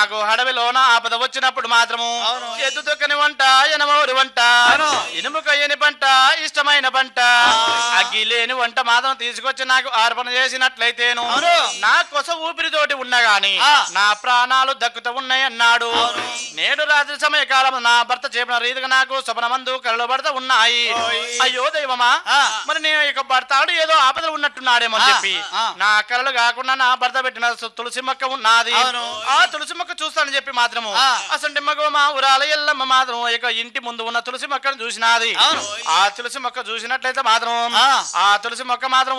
నాకు అడవిలోన ఆపద వచ్చినప్పుడు మాత్రము అవును. ఎద్దు తొక్కని వంట ఎనమూరి వంట అవును. ఇనుము కొయ్యని పంట ఇష్టమైన పంట అగ్గి లేని వంట మాత్రం తీసుకొచ్చి నాకు అర్పణ చేసినట్లయితేను అవును. నా కొస ఊపిరితోటి ఉన్నగాని ఆ. నా ప్రాణాలు దక్కుతూ ఉన్నాయి అన్నాడు నేడు రాత్రి సమయకాలం నా భర్త చెప్పిన రీతిగా నాకు స్వప్నమందు కళ్ళు పడతా ఉన్నాయి అయ్యో దైవమా ఆ. మరి నీ యొక్క భర్తాడు ఏదో ఆపదలు ఉన్నట్టున్నాడేమో అని ఆ, చెప్పి ఆ. నా కళలు కాకుండా నా భర్త పెట్టిన సు- తులసి మొక్క ఉన్నది అవును. ఆ తులసి మొక్క చూస్తానని చెప్పి మాత్రము ఆ. అసలు మగ మా ఊరాల ఎల్లమ్మ మాత్రం ఇక ఇంటి ముందు ఉన్న తులసి మొక్కను చూసినది అవును. ఆ తులసి మొక్క చూసినట్లయితే మాత్రం ఆ. ఆ తులసి మొక్క మాత్రం